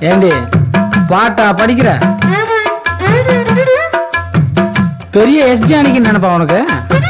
ஏண்டி பாட்டா படிக்கிற பெரிய எஸ்ஜி அணிக்கு நினைப்பா உனக்கு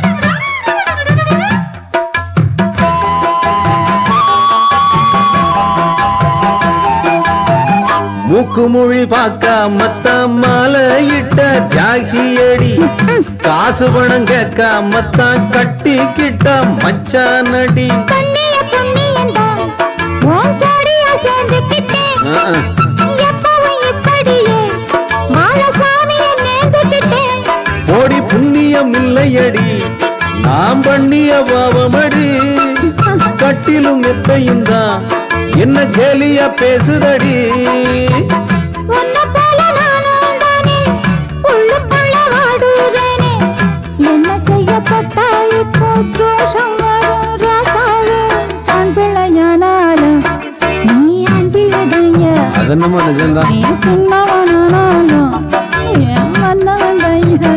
மூக்கு மொழி பார்க்காமத்த மாலையிட்ட ஜாகியடி காசு பணம் கேட்காமத்தான் கட்டிக்கிட்ட மச்சானடி கண்ணிய புண்ணியந்தான் உன் சோடியா சேர்ந்துக்கிட்டேன் ஆ, ஆ. எப்பவும் இப்படியே மாலசாமிய நேர்ந்துக்கிட்டேன் போடி புண்ணியம் இல்லையடி நாம் பண்ணிய பாவமடி கட்டிலும் எத்தையும் தான் என்ன கேலியா பேசுதடி உன்னை போல நானும் தானே உள்ளுக்குள்ள வாடுறேனே என்ன செய்யப்பட்டா இப்போ தோஷம் வரும் ராசாவே சான் பிள்ளை ஞானாலும் நீ ஆண் பிள்ளைதைய அதென்னமா நிஜம்தான் நீ சின்னவனானாலும் என் மன்னவன் தைய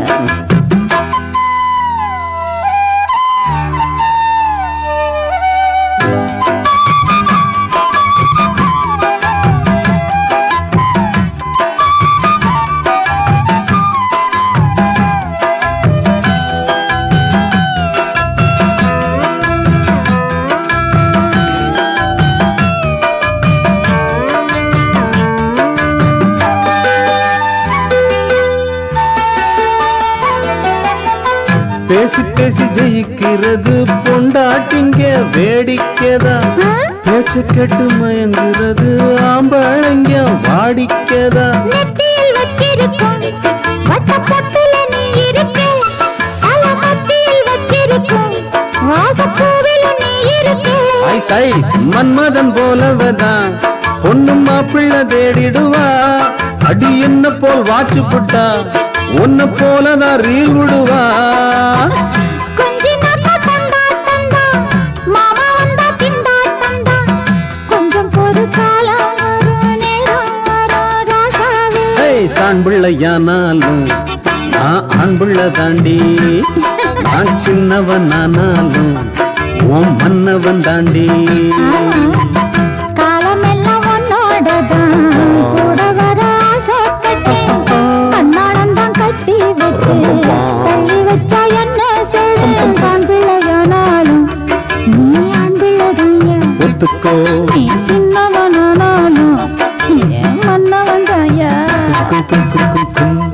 பேசி பேசி ஜெயிக்கிறது பொண்டாட்டிங்க வேடிக்கைதா பேச்சு கேட்டு மயங்குறது ஆம்பளைங்க வாடிக்கைதா நெத்தியில் வச்சிருக்கும் வட்டப்பொட்டில நீ இருக்க தல மத்தியில் வச்சிருக்கும் வாசப்பூவில நீ இருக்க ஐஸ் ஐஸ் மன்மதன் போலவதான் பொண்ணு மாப்பிள்ள தேடிடுவா அடி என்ன போல் வாச்சு புட்டா உன்னை போலதான் ரீல் விடுவா கொஞ்சி நாக்க கொண்டாட்டம் தான் மாமா வந்தா திண்டாட்டம் தான் கொஞ்சம் பொறு காலம் வரும் நேரம் வரும் ராசாவே ஏய் சான் பிள்ளையானாலும் நான் ஆண் பிள்ளை தாண்டி நான் சின்னவன் ஆனாலும் உன் மன்னவன் தாண்டி காலமெல்லாம் உன்னோடதான் கூட வர ஆசைப்பட்டேன் கண்ணாடம் தான் கட்டி வச்சு தள்ளி வச்சா என்ன செய்வேன் தான் பிள்ளையானாலும் நீ ஆண் பிள்ளைதாயா ஒத்துக்கோ நீ சின்னவனானாலும் என் மன்னவன் தாயா கும், கும், கும், கும், கும்.